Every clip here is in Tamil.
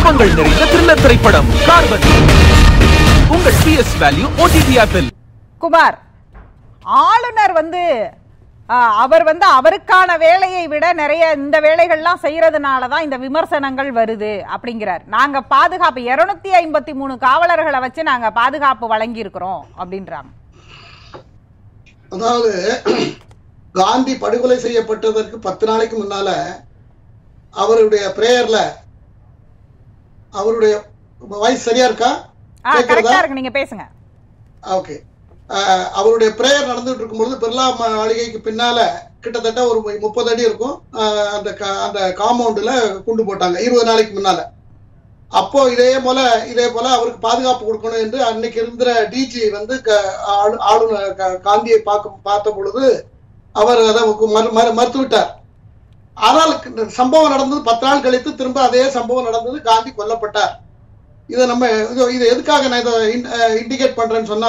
குழப்பங்கள் நிறைந்த த்ரில்லர் திரைப்படம் கார்பன் உங்கள் பிஎஸ் வேல்யூ ஓடிடி ஆப்பில் குமார் ஆளுநர் வந்து ஆ, அவர் வந்து அவருக்கான வேலையை விட நிறைய இந்த வேலைகள்லாம் செய்யறதுனால தான் இந்த விமர்சனங்கள் வருது அப்படிங்கிறார் நாங்க பாதுகாப்பு இருநூத்தி ஐம்பத்தி மூணு காவலர்களை வச்சு நாங்க பாதுகாப்பு வழங்கி இருக்கிறோம் அப்படின்றாங்க அதாவது காந்தி படுகொலை செய்யப்பட்டதற்கு பத்து நாளைக்கு முன்னால அவருடைய பிரேயர்ல அவருடைய வாய்ஸ் சரியா இருக்கா ஆ கேக்குறதா? கரெக்டா இருக்கு நீங்க பேசுங்க ஓகே அவருடைய பிரேயர் நடந்துட்டு இருக்கும்பொழுது பிர்லா மாளிகைக்கு பின்னால கிட்டத்தட்ட ஒரு முப்பது அடி இருக்கும் ஆஹ் அந்த கா- அந்த காம்பவுண்ட்ல குண்டு போட்டாங்க இருபது நாளைக்கு முன்னால அப்போ இதே போல இதே போல அவருக்கு பாதுகாப்பு கொடுக்கணும் என்று அன்னைக்கு இருந்த டிஜி வந்து க- ஆளு- ஆளுநர் க- காந்தியை பார்க்க பார்த்த பொழுது அவர் அதை மறு மறு- மறுத்து விட்டார் ஆனால் இந்த சம்பவம் நடந்தது பத்து நாள் கழித்து திரும்ப அதே சம்பவம் நடந்தது காந்தி கொல்லப்பட்டார் இதை நம்ம இது இது எதுக்காக நான் இதை இண்டிகேட் பண்றேன்னு சொன்னா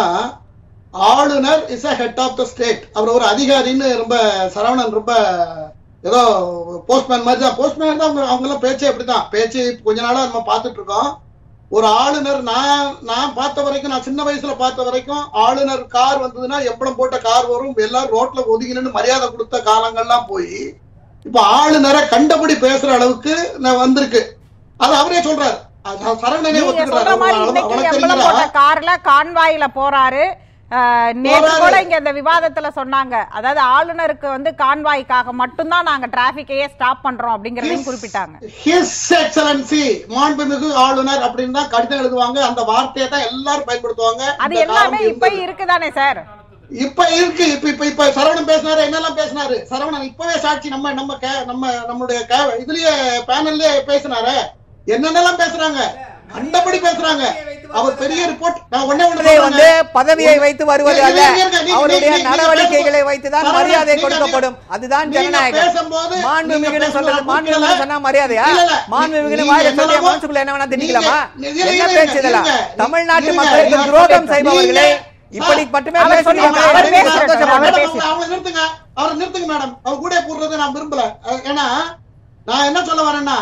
ஆளுநர் is a head of the state அவர் ஒரு அதிகாரின்னு ரொம்ப சரவணன் ரொம்ப ஏதோ போஸ்ட்மேன் மாதிரி தான் போஸ்ட்மேன் தான் அவங்க அவங்க எல்லாம் பேச்சே அப்படிதான் பேச்சு கொஞ்ச நாளா நம்ம பார்த்துட்டு இருக்கோம் ஒரு ஆளுநர் நான் நான் பார்த்த வரைக்கும் நான் சின்ன வயசுல பார்த்த வரைக்கும் ஆளுநர் கார் வந்ததுன்னா எம்பளம் போட்ட கார் வரும் எல்லாரும் ரோட்ல ஒதுங்கி நின்னு மரியாதை கொடுத்த காலங்கள்லாம் போய் இப்ப ஆளுநரை கண்டபடி பேசுற அளவுக்கு நான் வந்திருக்கு அது அவரே சொல்றாரு அது சரவணனே நீங்க ஒத்துக்கிறாரு சொல்ற மாதிரி அவன- இன்னைக்கு அவனுக்கு எம்பளம் தெரியுதா? போட்ட கார்ல கான்வாயில போறாரு அஹ், நேத்து போறாரு. கூட இங்க இந்த விவாதத்துல சொன்னாங்க அதாவது ஆளுநருக்கு வந்து கான்வாய்க்காக மட்டும்தான் நாங்க டிராபிக்கையே ஸ்டாப் பண்றோம் அப்படிங்கறதையும் குறிப்பிட்டாங்க ஹிஸ் எக்ஸலன்சி மாண்புமிகு ஆளுநர் அப்படின்னு தான் கடிதம் எழுதுவாங்க அந்த வார்த்தையை தான் எல்லாரும் பயன்படுத்துவாங்க அது இந்த எல்லாமே காலம் இப்ப இருந்தது. இருக்குதானே சார் இப்ப இருக்கு இப்ப இப்ப இப்ப சரவணன் பேசினாரு என்னெல்லாம் பேசினாரு சரவணன் இப்பவே சாட்சி நம்ம நம்ம கே- நம்ம நம்மளுடைய கே- இதுலயே பேனல்லே பேசினாரு என்னென்னலாம் பேசுறாங்க கண்டபடி பேசுறாங்க அவர் பெரிய ரிப்போர்ட் நான் ஒண்ணே ஒண்ணு என்பதை வந்து சொல்றேன். பதவியை வைத்து வருவது நீங்க- அல்ல நீங்க- நீங்க- நீங்க- அவருடைய நீங்க நடவடிக்கைகளை பேசும்போது- வைத்துதான் சரவணன், மரியாதை நீங்க- கொடுக்கப்படும் அதுதான் நீங்க ஜனநாயகம் பேசும்போது மாண்புமிகுன்னு நீங்க சொல்றது பேசுறது மாண்புமிகுன்னு புரியல. சொன்னா மரியாதையா இல்ல, இல்ல. மாண்புமிகுன்னு நீங்க வாயில சொல்லி என்னவோ- மனசுக்குள்ள என்ன வேணா திணிக்கலாமா நீங்க- இருங்க, என்ன இருங்க, பேச்சு இதெல்லாம் இருங்க. தமிழ்நாட்டு இருங்க, மக்களுக்கு இருங்க. துரோகம் நீங்க- செய்பவர்களே இப்படி மட்டுமே அவர் பேசுறீங்க சொன்னாங்க, அவர் எனக்கு பேசுறாரு. சந்தோஷமா அவர் இருக்கு. பேசுறாரு. அவங்களை நிறுத்துங்க அவரை நிறுத்துங்க மேடம் அவர் கூட போடுறதை நான் விரும்பல அஹ் ஏன்னா நான் என்ன சொல்ல வரேன்னா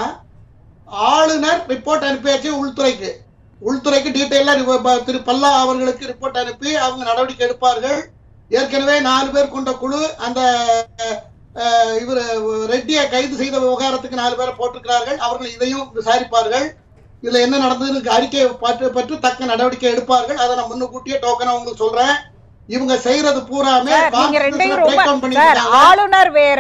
ஆளுநர் ரிப்போர்ட் அனுப்பியாச்சு உள்துறைக்கு உள்துறைக்கு டீட்டெயிலா திரு பல்லா அவர்களுக்கு ரிப்போர்ட் அனுப்பி அவங்க நடவடிக்கை எடுப்பார்கள் ஏற்கனவே நாலு பேர் கொண்ட குழு அந்த அஹ், இவர் ரெட்டியை கைது செய்த விவகாரத்துக்கு நாலு பேரை போட்டிருக்கிறார்கள் அவர்கள் இதையும் விசாரிப்பார்கள் இதுல என்ன நடந்ததுன்னு அறிக்கை பற்று பற்றி தக்க நடவடிக்கை எடுப்பார்கள் அதை நான் முன்னுக்கூட்டியே டோக்கனா உங்களுக்கு சொல்றேன் இவங்க செய்யறது பூராமே சார், நீங்க ரெண்டையும் ரொம்ப break down சார் பண்ணிருக்காங்க. ஆளுநர் வேற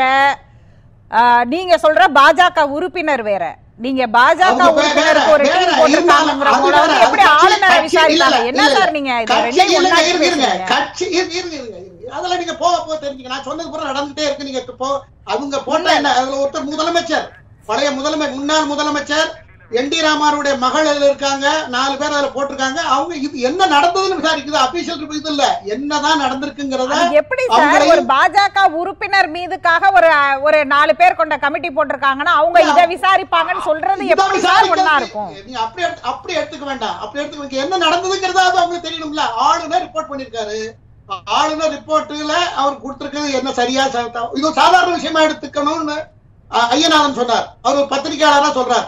ஆஹ், நீங்க சொல்ற பாஜக உறுப்பினர் வேற நீங்க பாஜக அவங்க வேற, உறுப்பினருக்கு ஒரு வேற, டீம் போட்டிருக்காங்கிற அது போல வேற, வந்து அது எப்படி கட்சி- ஆளுநரை கட்சி- இல்ல, விசாரிப்பாங்க இல்ல, என்ன இல்ல. சார் நீங்க இது கட்சி ரெண்டையும் இல்லைங்க, ஒண்ணாக்கி இருங்க, இருங்க. பேசுறீங்க கட்சி இருங்க, இருங்க, இருங்க, இருங்க. அதெல்லாம் நீங்க போக போக தெரிஞ்சுக்க நான் சொன்னது பூரா நடந்துட்டே இருக்கு நீங்க போ அவங்க போட்ட என்ன அதுல ஒருத்தர் முதலமைச்சர் பழைய முதலமை முன்னாள் முதலமைச்சர் என் டி ராமாருடைய மகள் அதுல இருக்காங்க நாலு பேர் அதுல போட்டிருக்காங்க அவங்க இது என்ன நடந்ததுன்னு விசாரிக்குது அபிஷியல் இது இல்ல என்னதான் நடந்திருக்குங்கிறத அது எப்படி சார் அவங்களையும் ஒரு பாஜக உறுப்பினர் மீதுக்காக ஒரு ஒரு நாலு பேர் கொண்ட கமிட்டி போட்டிருக்காங்கன்னா அவங்க இத விசாரிப்பாங்கன்னு சொல்றது இதான் எப்படி சார் ஒண்ணா விசாரிக்கிறது. இருக்கும் நீங்க அப்படி எடுத்து- அப்படி எடுத்துக்க வேண்டாம் அப்படி எடுத்துக்க என்ன நடந்ததுங்கிறதா அது அவங்களுக்கு தெரியணும்ல ஆளுநர் ரிப்போர்ட் பண்ணிருக்காரு ஆளுநர் ரிப்போர்ட்ல அவர் கொடுத்திருக்கிறது என்ன சரியா ச- த- இது ஒரு சாதாரண விஷயமா எடுத்துக்கணும்னு அ- ஐயநாதன் சொன்னார் அவர் ஒரு பத்திரிகையாளரா சொல்றார்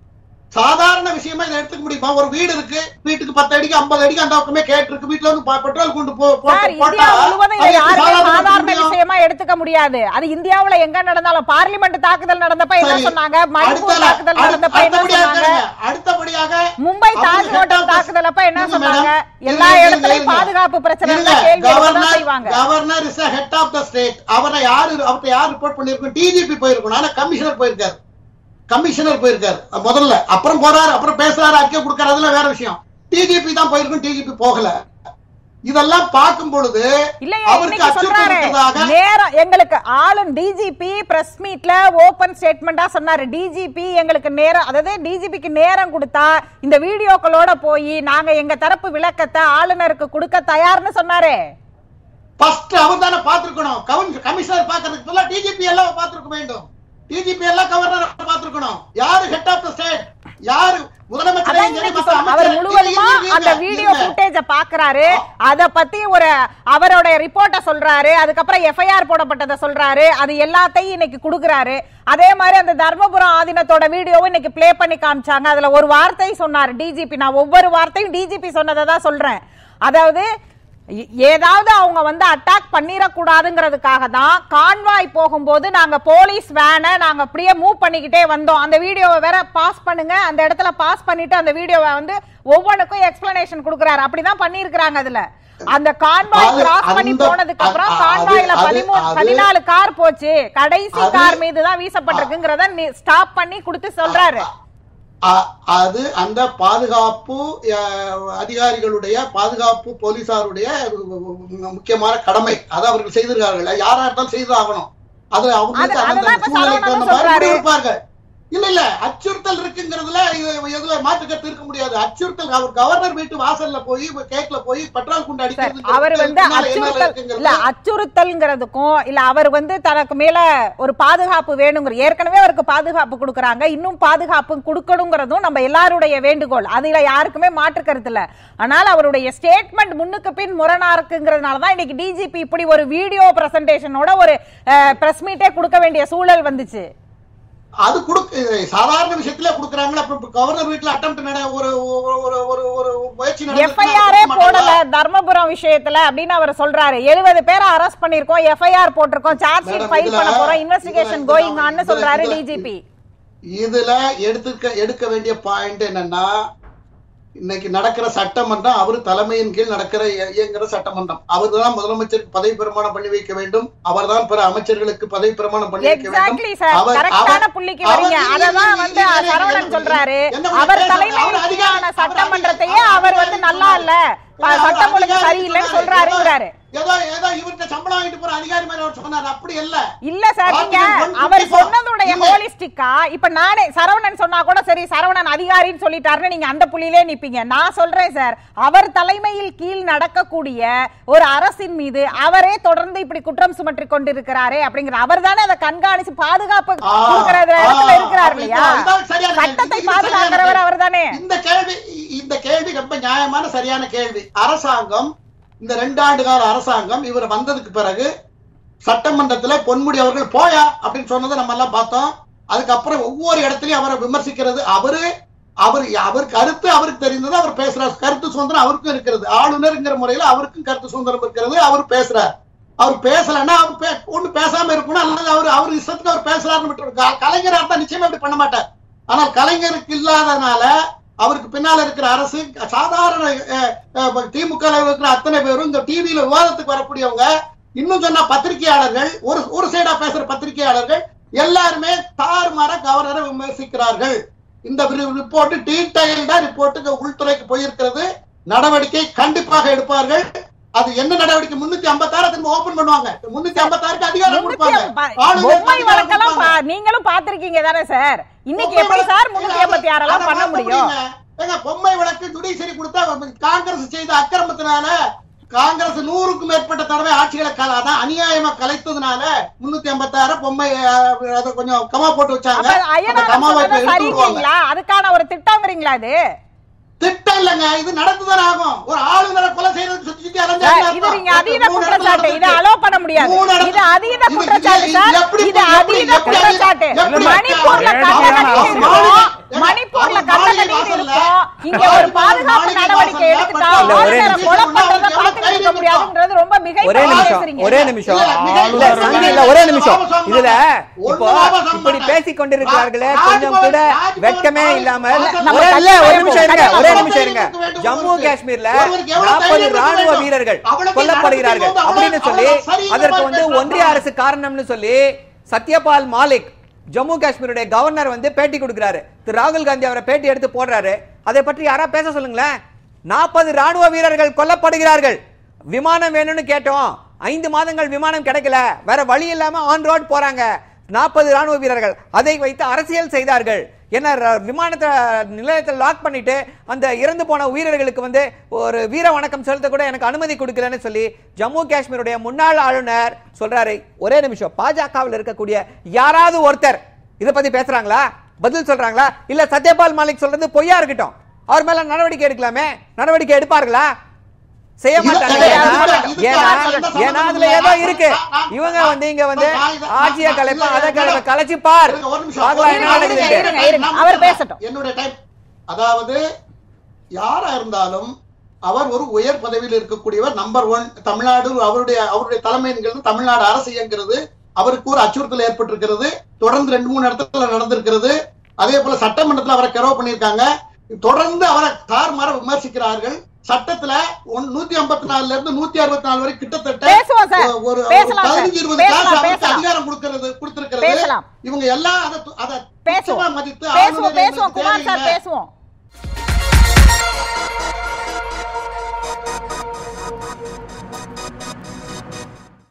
சாதாரண விஷயமா இதை எடுத்துக்க முடியுமா ஒரு வீடு இருக்கு வீட்டுக்கு பத்து அடிக்கு ஐம்பது அடிக்கு அந்த பக்கமே கேட்டு இருக்கு வீட்டுல வந்து ப- பெட்ரோல் கொண்டு போ சார் போட்டு இந்தியா போட்டா முழுவதும் இதை அது யாருமே சாதாரண சாதாரண விஷயம். விஷயமா எடுத்துக்க முடியாது அது இந்தியாவுல எங்க நடந்தாலும் பார்லிமெண்ட் தாக்குதல் நடந்தப்ப என்ன சரி. சொன்னாங்க மணிப்பூர் அடுத்தல- தாக்குதல் அடுத்த- நடந்தப்ப என்ன அடுத்தபடியாக சொன்னாங்க இருங்க. அடுத்தபடியாக மும்பை அவங்க Taj head hotel of the- தாக்குதல் அப்ப என்ன இருங்க சொன்னாங்க madam. எல்லா இருங்க, இடத்துலயும் இருங்க. பாதுகாப்பு பிரச்சனை இருங்க. இருந்தா கேள்வி எழுப்பதான் கவர்னர் செய்வாங்க governor is head of the state அவரை யாரு அவர்ட்ட யார் ரிப்போர்ட் பண்ணிருக்கும் டிஜிபி போயிருக்கணும் ஆனா கமிஷனர் போயிருக்காரு கமிஷனர் போயிருக்காரு அஹ் முதல்ல அப்புறம் போறாரு அப்புறம் பேசுறாரு அறிக்கை கொடுக்கறாரு அதெல்லாம் வேற விஷயம் டிஜிபி தான் போயிருக்கும் டிஜிபி போகல இதெல்லாம் பார்க்கும் பொழுது இல்லையே அவருக்கு இன்னைக்கு அச்சுறுத்தல் சொல்றாரு இருக்கிறதாக நேரம் எங்களுக்கு ஆளும் டிஜிபி பிரஸ் மீட்ல ஓபன் ஸ்டேட்மெண்டா சொன்னாரு டிஜிபி எங்களுக்கு நேரம் அதாவது டிஜிபிக்கு நேரம் கொடுத்தா இந்த வீடியோக்களோட போய் நாங்க எங்க தரப்பு விளக்கத்தை ஆளுநருக்கு கொடுக்க தயார்னு சொன்னாரே ஃபர்ஸ்ட் அவர் தானே பார்த்திருக்கணும் கவர்ன் கமிஷனர் பார்க்கறதுக்கு பதிலா டிஜிபி எல்லாம் பார்த்திருக்க வேண்டும் டிஜிபி எல்லாம் கவர்னர் பார்த்திருக்கணும் யாரு ஹெட் ஆஃப் த ஸ்டேட் யாரு முதலமைச்சர் அதான் இன்னைக்கு சொல்ல- அவர் முழுவதுமா அந்த வீடியோ ஃபுட்டேஜ பாக்குறாரு அத பத்தி ஒரு அவரோட ரிப்போர்ட்ட சொல்றாரு அதுக்கப்புறம் எஃப்ஐஆர் போடப்பட்டதை சொல்றாரு அது எல்லாத்தையும் இன்னைக்கு குடுக்குறாரு அதே மாதிரி அந்த தர்மபுரம் ஆதீனத்தோட வீடியோவும் இன்னைக்கு ப்ளே பண்ணி காமிச்சாங்க அதுல ஒரு வார்த்தை சொன்னாரு டிஜிபி நான் ஒவ்வொரு வார்த்தையும் டிஜிபி சொன்னதை தான் சொல்றேன் அதாவது ஏ- ஏதாவது அவங்க வந்து அட்டாக் பண்ணிடக்கூடாதுங்கிறதுக்காக தான் கான்வாய் போகும்போது நாங்க போலீஸ் வேனை நாங்க அப்படியே மூவ் பண்ணிக்கிட்டே வந்தோம் அந்த வீடியோவை வேற பாஸ் பண்ணுங்க அந்த இடத்துல பாஸ் பண்ணிட்டு அந்த வீடியோவை வந்து ஒவ்வொன்றுக்கும் எக்ஸ்பிளனேஷன் கொடுக்குறாரு அப்படிதான் பண்ணியிருக்கிறாங்க அதுல அந்த கான்வாய் அது- கிராஸ் பண்ணி அந்த- போனதுக்கு அப்புறம் அது- கான்வாய்ல அது- பதிமூணு அது- பதினாலு கார் போச்சு கடைசி அது- கார் மீது தான் வீசப்பட்டிருக்குங்கிறத ஸ்டாப் பண்ணி கொடுத்து சொல்றாரு அ- அது அந்த பாதுகாப்பு அஹ், அதிகாரிகளுடைய பாதுகாப்பு போலீசாருடைய முக்கியமான கடமை அதை அவர்கள் செய்திருக்கார்கள் யாரா இருந்தாலும் செய்து ஆகணும் அது அவங்களுக்கு அது- அந்த அதுதான் இப்ப சூழ்நிலைக்கு சரவணன் தகுந்த மாதிரி சொல்றாரு. முடிவெடுப்பார்கள். இல்ல இல்ல அச்சுறுத்தல் இருக்குங்கிறதுல இது- இதுல மாற்று கருத்து இருக்க முடியாது அச்சுறுத்தல் அவர் கவர்னர் வீட்டு வாசல்ல போய் கேக்ல போய் பெட்ரோல் குண்டு சார், அடிக்கிறது அவர் வந்து அச்சுறுத்தல் இல்ல அச்சுறுத்தல்ங்கிறதுக்கும் இல்ல அவர் வந்து தனக்கு மேல ஒரு பாதுகாப்பு வேணுங்கிற ஏற்கனவே அவருக்கு பாதுகாப்பு கொடுக்கறாங்க இன்னும் பாதுகாப்பு கொடுக்கணுங்கிறதும் நம்ம எல்லாருடைய வேண்டுகோள் அதுல யாருக்குமே மாற்று கருத்து இல்ல ஆனால் அவருடைய ஸ்டேட்மெண்ட் முன்னுக்கு பின் முரணா இருக்குங்கிறதுனால தான் இன்னைக்கு டிஜிபி இப்படி ஒரு வீடியோ பிரசன்டேஷனோட ஒரு பிரஸ் மீட்டே கொடுக்க வேண்டிய சூழல் வந்துச்சு அது கொடுக்க சாதாரண விஷயத்துல கொடுக்குறாங்களா அப்ப கவர்னர் வீட்டுல அட்டம் நட ஒரு ஒரு ஒரு ஒரு ஒரு முயற்சி நடந்துச்சுன்னா எஃப்ஐஆரே கொடுக்க போடல மாட்டாங்களா? தர்மபுரம் விஷயத்துல அப்படின்னு அவர் சொல்றாரு எழுபது பேரை அரெஸ்ட் பண்ணிருக்கோம் எஃப்ஐஆர் போட்டிருக்கோம் சார்ஜ் ஷீட் மேடம், ஃபைல் இதுல- பண்ண போறோம் இதுல- இன்வெஸ்டிகேஷன் இதுல- கோயிங் ஆன்னு இதுல- சொல்றாரு இதுல- டிஜிபி இதுல எடுத்துக்க எடுக்க வேண்டிய பாயிண்ட் என்னன்னா இன்னைக்கு நடக்கிற சட்டமன்றம் அவர் தலைமையின் கீழ் நடக்கிற இய- இயங்குற சட்டமன்றம் அவர்தான் முதலமைச்சருக்கு பதவி பிரமாணம் பண்ணி வைக்க வேண்டும் அவர்தான் பிற அமைச்சர்களுக்கு பதவி பிரமாணம் பண்ணி வைக்க எக்ஸாக்ட்லி வேண்டும் சார் அவர்- கரெக்டான அவர்- புள்ளிக்கு அவர் வரீங்க இல்ல, அததான் இல்ல, வந்து இல்ல, இல்ல, சரவணன் இல்ல, சொல்றாரு என்ன அவர் பேசுறது? தலைமையில் அவர் அதிகாரி- கீழான அவர் சட்டமன்றத்தையே அதிகாரி அவர் வந்து சொன்னாரு. நல்லா இல்ல ப- அவர் சட்டம் ஒழுங்கு அதிகாரி சரியில்லைன்னு சொன்னாரு. சொல்றாருங்கிறாரு ஏதோ ஏதோ இவர்கிட்ட சம்பளம் வாங்கிட்டு போற அதிகாரி மாதிரி அவர் சொன்னாரு அப்படி இல்ல இல்ல சார் நீங்க Article 154 அவர் சொன்னதுடைய இல்ல. ஹோலிஸ்டிக்கா இப்ப நானே சரவணன் சொன்னா கூட சரி சரவணன் அதிகாரின்னு சொல்லிட்டாருன்னு நீங்க அந்த புள்ளியிலே நிப்பீங்க நான் சொல்றேன் சார் அவர் தலைமையில் கீழ் நடக்கக்கூடிய ஒரு அரசின் மீது அவரே தொடர்ந்து இப்படி குற்றம் சுமற்றி கொண்டிருக்கிறாரே அப்படிங்கிற அவர் தானே அதை கண்காணிச்சு பாதுகாப்பு ஆ, கொடுக்கிற இடத்துல ஆ, இருக்கிறார் அப்படி இல்லையா இதான் சரியான கேள்வி. சட்டத்தை இது சரியான பாதுகாக்கிறவர் கேள்வி. அவர் தானே இந்த கேள்வி இந்த கேள்வி ரொம்ப நியாயமான சரியான கேள்வி அரசாங்கம் இந்த ரெண்டு ஆண்டு கால அரசாங்கம் இவர் வந்ததுக்கு பிறகு சட்டமன்றத்துல பொன்முடி அவர்கள் போயா அப்படின்னு சொன்னதை நம்ம எல்லாம் பார்த்தோம் அதுக்கப்புறம் ஒவ்வொரு இடத்துலயும் அவரை விமர்சிக்கிறது அவரு அவர் அவர் கருத்து அவருக்கு தெரிந்தது அவர் பேசுறார் கருத்து சுதந்திரம் அவருக்கும் இருக்கிறது ஆளுநர்ங்கிற முறையில அவருக்கும் கருத்து சுதந்திரம் இருக்கிறது அவர் பேசுறார் அவர் பேசலன்னா அவர் பே- ஒண்ணு பேசாம இருக்கணும் அல்லது அவர் அவர் இஷ்டத்துக்கு அவர் பேசலாம்னு விட்டு கலைஞரா இருந்தா நிச்சயமா இப்படி பண்ண மாட்டார் ஆனால் கலைஞருக்கு இல்லாதனால அவருக்கு பின்னால இருக்கிற அரசு சாதாரண அஹ், அஹ், திமுக ல இருக்கிற அத்தனை பேரும் இந்த டிவியில விவாதத்துக்கு வரக்கூடியவங்க இன்னும் சொன்னா பத்திரிகையாளர்கள் ஒரு ஒரு சைடா பேசுற பத்திரிகையாளர்கள் எல்லாருமே தாறுமாற கவர்னரை விமர்சிக்கிறார்கள் இந்த ரிப்போர்ட் டீடைல்டா ரிப்போர்ட் உள்துறைக்கு போயிருக்கிறது நடவடிக்கை கண்டிப்பாக எடுப்பார்கள் அது என்ன நடவடிக்கை முன்னூத்தி ஐம்பத்தாறு திரும்ப ஓபன் பண்ணுவாங்க முன்னூத்தி ஐம்பத்தாறுக்கு அதிகாரம் முன்னூத்தி கொடுப்பாங்க ஐம்பது- ஆளுநருக்கு பொம்மை அதிகாரம் வழக்கெல்லாம் கொடுப்பாங்க. பா- நீங்களும் பாத்திருக்கீங்க தானே சார் இன்னைக்கு பொம்மை எப்படி வழக்கு- சார் முன்னூத்தி ஏங்க, ஐம்பத்தி ஆறு எல்லாம் அதை பண்ண பார்க்க முடியும் முடியுங்க. ஏங்க, பொம்மை வழக்கு ஜுடிஷியரி கொடுத்தா காங்கிரஸ் செய்த அக்கிரமத்தினால காங்கிரஸ் நூறுக்கும் மேற்பட்ட தடவை ஆட்சிகளை கல- அதான் அநியாயமா கலைத்ததுனால முன்னூத்தி ஐம்பத்தாறு பொம்மை அஹ், அதை கொஞ்சம் கமா போட்டு வச்சாங்க அப்ப அந்த ஐயனார் கமாவை இப்ப சொன்னது எடுத்து விடுவாங்க சரிங்களா அதுக்கான ஒரு திட்டம்ங்கிறீங்களா அது திட்டம் இல்லைங்க இது நடந்துதான் ஆகும் ஒரு ஆளுநரை கொலை செய்யறதுக்கு சுத்தி சுத்தி அலைஞ்சா சார், என்ன இது அர்த்தம்? நீங்க அதீத மூணு இடத்துல குற்றச்சாட்டு இதை நடந்திருக்கு. அலோ பண்ண முடியாது மூணு இடத்துல- இது அதீத இது- குற்றச்சாட்டு இது- சார் எப்படி- இது எப்படி- அதீத எப்படி- குற்றச்சாட்டு எப்படி- மணிப்பூர்ல எப்படி- கட்ட அவர் கட்டிட்டு மாளிகை- இருக்கோம் மணிப்பூர்ல அவர் கட்ட மாளிகை கட்டிட்டு வாசல்ல- இருக்கோம் இங்க அவர் ஒரு பாதுகாப்பு மாளிகை நடவடிக்கை வாசல்ல எடுத்துட்டா பட்டு- ஒரே ஆளுநரை நிமிஷம். கொலை பண்றதை அவர் பார்த்துட்டு இருக்க கைது முடியாதுங்கிறது ரொம்ப மிகை ஒரே நிமிஷம் பேசுறீங்க ஒரே நிமிஷம் இல்ல, மிக- இல்ல இல்ல, சங்கி இல்ல இல்ல, ஒரே இல்ல, நிமிஷம் ராமசாமி இதுல ஒண்ணு இப்போ ராமசாமி இப்படி மாட்டேன். பேசிக் கொண்டிருக்கிறார்களே ராஜ்பவன், கொஞ்சம் கூட ராஜ்பவன் வெட்கமே ராஜ்பவன் இல்லாம ராஜ்பவன் நம்ம ஒரே இல்ல கண்டிப்பா ஒரு நிமிஷம் இருங்க கண்டிப்பா ஒரே கண்டிப்பா நிமிஷம் இருங்க இருக்க வேண்டும் ஜம்மு ஒருவருக்கு. காஷ்மீர்ல ஒருவருக்கு எவ்வளவு நாற்பது தைரியம் இருக்க ராணுவ வேண்டும்? வீரர்கள் அவ்வளவு கொல்லப்படுகிறார்கள் நடத்தி அப்படின்னு அவ்வளவு சொல்லி சரி இந்த அதற்கு மாதிரி வந்து பேசுறாங்க. ஒன்றிய அரசு காரணம்னு சொல்லி சத்யபால் மாலிக் ஜம்மு காஷ்மீருடைய கவர்னர் வந்து பேட்டி கொடுக்கிறாரு திரு ராகுல் காந்தி அவரை பேட்டி எடுத்து போடுறாரு அதை பற்றி யாரா பேச சொல்லுங்களேன் நாற்பது ராணுவ வீரர்கள் கொல்லப்படுகிறார்கள் விமானம் வேணும்னு கேட்டோம் ஐந்து மாதங்கள் விமானம் கிடைக்கல வேற வழி இல்லாம ஆன் ரோட் போறாங்க நாற்பது ராணுவ வீரர்கள் அதை வைத்து அரசியல் செய்தார்கள் என்ன ர- விமானத்தை நிலையத்தில் லாக் பண்ணிட்டு அந்த இறந்து போன உயிரர்களுக்கு வந்து ஒரு வீர வணக்கம் செலுத்த கூட எனக்கு அனுமதி கொடுக்கலன்னு சொல்லி ஜம்மு காஷ்மீருடைய முன்னாள் ஆளுநர் சொல்றாரு ஒரே நிமிஷம் பாஜகவில் இருக்கக்கூடிய யாராவது ஒருத்தர் இதை பத்தி பேசுறாங்களா பதில் சொல்றாங்களா இல்ல சத்யபால் மாலிக் சொல்றது பொய்யா இருக்கட்டும் அவர் மேல நடவடிக்கை எடுக்கலாமே நடவடிக்கை எடுப்பார்களா செய்ய இது- மாட்டாங்க இது- ஏன்னா இது- ஏன்னா இது- ஏன்னா அதுல ஏதோ இருக்கு இவங்க வந்து இங்க வந்து ஆட்சியை கலைப்பா அதை கலைப்பா கலைச்சு பார் இருங்க, ஒரு நிமிஷம். பார்க்கலாம் ஒரு என்ன நிமிஷம். நடக்குதுன்ட்டு. இருங்க, இருங்க. நான் அவர் முடிச்சிடுறேன். பேசட்டும். என்னுடைய டைம் அதாவது யாரா இருந்தாலும் அவர் ஒரு உயர் பதவியில் இருக்கக்கூடியவர் நம்பர் ஒன் தமிழ்நாடு அவருடைய அவருடைய தலைமைங்கிறது தமிழ்நாடு அரசு இயங்குகிறது அவருக்கு ஒரு அச்சுறுத்தல் ஏற்பட்டிருக்கிறது தொடர்ந்து ரெண்டு மூணு இடத்துல நடந்திருக்கிறது அதே போல சட்டமன்றத்துல அவரை கெரோ பண்ணியிருக்காங்க தொடர்ந்து அவரை தாறுமாற விமர்சிக்கிறார்கள் சட்டத்துல ஒன்- நூத்தி ஐம்பத்தி நாலுல இருந்து நூத்தி அறுபத்தி நாலு வரை கிட்டத்தட்ட பேசுவோம் சார். ஒரு- ஒரு பேசலாம் சார். பதினஞ்சு இருபது பேசலாம், கிளாஸ் அவருக்கு பேசலாம். அதிகாரம் கொடுக்கிறது கொடுத்திருக்கிறது பேசலாம். இவங்க எல்லாம் அதை அதை பேசுவோம் துச்சமா மதித்து பேசுவோம் ஆளுநர் பேசுவோம் எங்களுக்கு குமார் சார் தேவையில்லை. பேசுவோம்